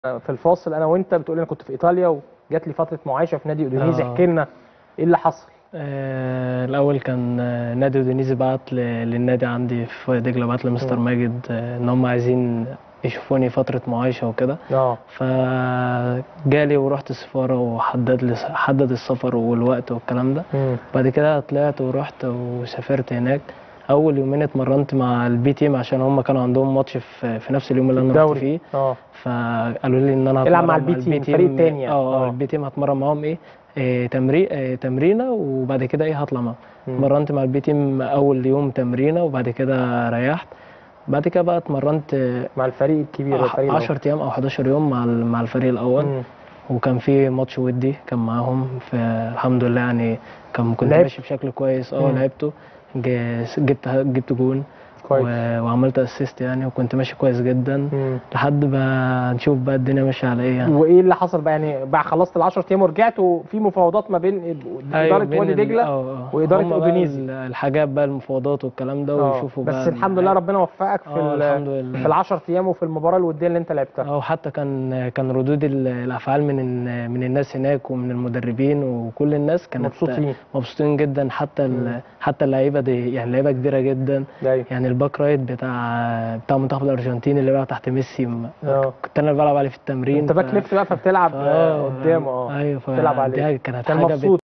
في الفاصل انا وانت بتقول انا كنت في ايطاليا وجات لي فتره معايشه في نادي اودينيزي آه. احكي لنا ايه اللي حصل آه، الأول كان آه، نادي أودينيزي بعت ل- للنادي عندي في دجلة بعت لمستر مم. ماجد آه، إن هم عايزين يشوفوني فترة معايشة وكده اه فجالي ورحت السفارة وحدد لي حدد السفر والوقت والكلام ده مم. بعد كده طلعت ورحت وسافرت هناك أول يومين اتمرنت مع البي تيم عشان هم كانوا عندهم ماتش في, في نفس اليوم اللي أنا رحت الدوري فيه اه فقالوا لي ان انا العب مع هتمرن البي تيم، الفريق التاني يعني. اه آه. اه البي تيم هتمرن معاهم ايه, إيه تمرين إيه تمرينه وبعد كده ايه هطلع معاهم مم. اتمرنت مع البي تيم اول يوم تمرينه وبعد كده ريحت بعد كده بقى اتمرنت مع الفريق الكبير الفريق الأول. 10 ايام او 11 يوم مع ال- مع الفريق الاول مم. وكان في ماتش ودي كان معاهم فالحمد لله يعني كان كنت لعبت؟ ماشي بشكل كويس اه مم. لعبته ج- جبت جبت جون كويس و- وعملت اسيست يعني وكنت ماشي كويس جدا مم. لحد ما نشوف بقى الدنيا ماشيه على ايه يعني وايه اللي حصل بقى يعني بعد خلصت ال 10 ايام ورجعت وفي مفاوضات ما بين اداره بين وادي ال- دجله آه، آه. وإدارة هم بقى أودينيزي. ال- الحاجات بقى المفاوضات والكلام ده آه. ويشوفوا بس بقى الحمد لله ربنا وفقك في اه ال- الحمد لله في ال 10 ايام وفي المباراه الوديه اللي انت لعبتها اه وحتى كان كان ردود ال- الافعال من ال- من الناس هناك ومن المدربين وكل الناس كانت مبسوطين مبسوطين جدا حتى ال- حتى اللعيبه دي يعني لعيبه كبيره جدا ايوه يعني الباك رايت بتاع بتاع المنتخب الارجنتيني اللي بقى تحت ميسي م- اه كنت انا اللي بلعب عليه في التمرين انت باك ف- ليفت بقى فبتلعب اه قدامه اه ايوه تلعب فدي عليه كانت كان حاجه مبسوط